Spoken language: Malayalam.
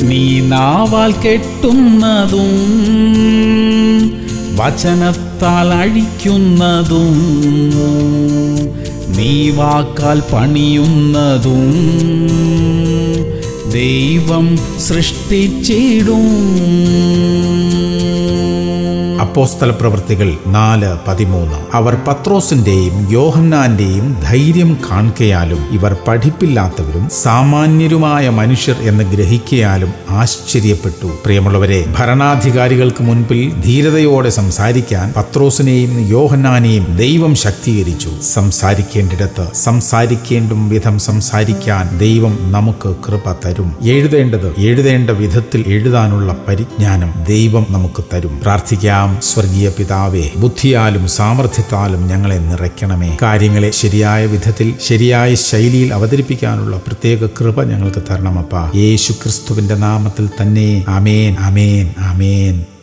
നീ നാവാൽ കെട്ടുന്നതും വചനത്താൽ അഴിക്കുന്നതും നീ വാക്കാൽ പണിയുന്നതും ദൈവം സൃഷ്ടിച്ചിടും അപ്പോസ്തല പ്രവൃത്തികൾ നാല് പതിമൂന്ന് അവർ പത്രോസിന്റെയും യോഹന്നാന്റെയും ധൈര്യം കാൺകയാലും ഇവർ പഠിപ്പില്ലാത്തവരും സാമാന്യരുമായ മനുഷ്യർ എന്ന് ഗ്രഹിക്കയാലും ആശ്ചര്യപ്പെട്ടു പ്രിയമുള്ളവരെ ഭരണാധികാരികൾക്ക് മുൻപിൽ ധീരതയോടെ സംസാരിക്കാൻ പത്രോസിനെയും യോഹന്നാനെയും ദൈവം ശക്തീകരിച്ചു സംസാരിക്കേണ്ടിടത്ത് സംസാരിക്കേണ്ടും വിധം സംസാരിക്കാൻ ദൈവം നമുക്ക് കൃപ തരും എഴുതേണ്ടത് എഴുതേണ്ട വിധത്തിൽ എഴുതാനുള്ള പരിജ്ഞാനം ദൈവം നമുക്ക് തരും പ്രാർത്ഥിക്കാം സ്വർഗീയ പിതാവേ ബുദ്ധിയാലും സാമർഥ്യത്താലും ഞങ്ങളെ നിറയ്ക്കണമേ കാര്യങ്ങളെ ശരിയായ വിധത്തിൽ ശരിയായ ശൈലിയിൽ അവതരിപ്പിക്കാനുള്ള പ്രത്യേക കൃപ ഞങ്ങൾക്ക് തരണമപ്പ യേശു ക്രിസ്തുവിന്റെ നാമത്തിൽ തന്നെ അമേൻ അമേൻ അമേൻ